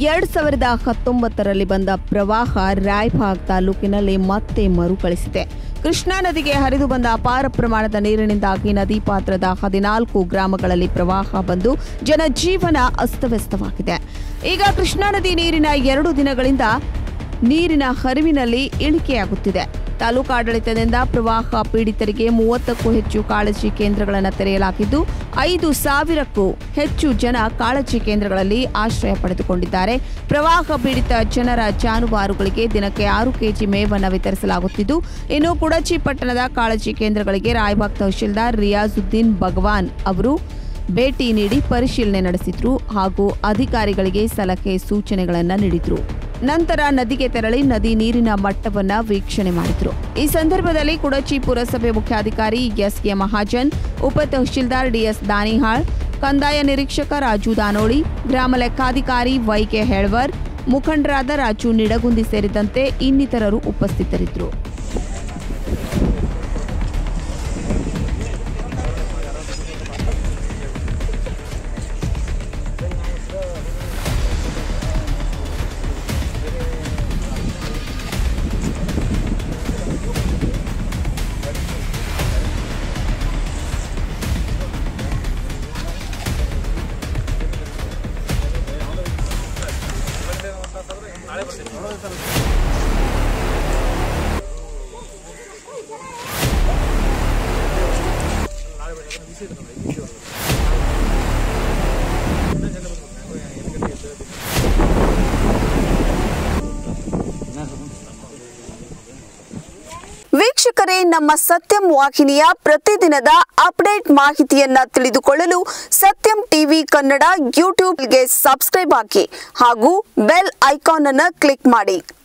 ಎರಡ್ ಸಾವಿರದ ಹತ್ತೊಂಬತ್ತರಲ್ಲಿ ಬಂದ ಪ್ರವಾಹ ರಾಯಭಾಗ್ ತಾಲೂಕಿನಲ್ಲಿ ಮತ್ತೆ ಮರುಕಳಿಸಿದೆ ಕೃಷ್ಣಾ ನದಿಗೆ ಹರಿದು ಬಂದ ಅಪಾರ ಪ್ರಮಾಣದ ನೀರಿನಿಂದಾಗಿ ನದಿ ಪಾತ್ರದ ಹದಿನಾಲ್ಕು ಗ್ರಾಮಗಳಲ್ಲಿ ಪ್ರವಾಹ ಬಂದು ಜನಜೀವನ ಅಸ್ತವ್ಯಸ್ತವಾಗಿದೆ ಈಗ ಕೃಷ್ಣಾ ನದಿ ನೀರಿನ ಎರಡು ದಿನಗಳಿಂದ ನೀರಿನ ಹರಿವಿನಲ್ಲಿ ಇಳಿಕೆಯಾಗುತ್ತಿದೆ ತಾಲೂಕಾಡಳಿತದಿಂದ ಪ್ರವಾಹ ಪೀಡಿತರಿಗೆ ಮೂವತ್ತಕ್ಕೂ ಹೆಚ್ಚು ಕಾಳಜಿ ಕೇಂದ್ರಗಳನ್ನು ತೆರೆಯಲಾಗಿದ್ದು ಐದು ಸಾವಿರಕ್ಕೂ ಹೆಚ್ಚು ಜನ ಕಾಳಜಿ ಕೇಂದ್ರಗಳಲ್ಲಿ ಆಶ್ರಯ ಪಡೆದುಕೊಂಡಿದ್ದಾರೆ ಪ್ರವಾಹ ಪೀಡಿತ ಜನರ ಜಾನುವಾರುಗಳಿಗೆ ದಿನಕ್ಕೆ ಆರು ಕೆಜಿ ಮೇವನ್ನು ವಿತರಿಸಲಾಗುತ್ತಿದ್ದು ಇನ್ನು ಕುಡಚಿ ಪಟ್ಟಣದ ಕಾಳಜಿ ಕೇಂದ್ರಗಳಿಗೆ ರಾಯಬಾಗ್ ತಹಶೀಲ್ದಾರ್ ರಿಯಾಜುದ್ದೀನ್ ಭಗವಾನ್ ಅವರು ಭೇಟಿ ನೀಡಿ ಪರಿಶೀಲನೆ ನಡೆಸಿದ್ರು ಹಾಗೂ ಅಧಿಕಾರಿಗಳಿಗೆ ಸಲಹೆ ಸೂಚನೆಗಳನ್ನು ನೀಡಿದ್ರು ನಂತರ ನದಿಗೆ ತೆರಳಿ ನದಿ ನೀರಿನ ಮಟ್ಟವನ್ನ ವೀಕ್ಷಣೆ ಮಾಡಿದ್ರು ಈ ಸಂದರ್ಭದಲ್ಲಿ ಕುಡಚಿ ಪುರಸಭೆ ಮುಖ್ಯಾಧಿಕಾರಿ ಎಸ್ ಕೆ ಮಹಾಜನ್ ಉಪ ತಹಶೀಲ್ದಾರ್ ಡಿಎಸ್ ದಾನಿಹಾಳ್ ಕಂದಾಯ ನಿರೀಕ್ಷಕ ರಾಜು ದಾನೋಳಿ ಗ್ರಾಮ ಲೆಕ್ಕಾಧಿಕಾರಿ ವೈಕೆ ಹೆಳ್ವರ್ ಮುಖಂಡರಾದ ರಾಜು ನಿಡಗುಂದಿ ಸೇರಿದಂತೆ ಇನ್ನಿತರರು ಉಪಸ್ಥಿತರಿದ್ದರು ವೀಕ್ಷಕರೇ ನಮ್ಮ ಸತ್ಯಂ ವಾಹಿನಿಯ ಪ್ರತಿದಿನದ ಅಪ್ಡೇಟ್ ಮಾಹಿತಿಯನ್ನ ತಿಳಿದುಕೊಳ್ಳಲು ಸತ್ಯಂ ಟಿವಿ ಕನ್ನಡ ಯೂಟ್ಯೂಬ್ಗೆ ಸಬ್ಸ್ಕ್ರೈಬ್ ಹಾಕಿ ಹಾಗೂ ಬೆಲ್ ಐಕಾನ್ ಅನ್ನು ಕ್ಲಿಕ್ ಮಾಡಿ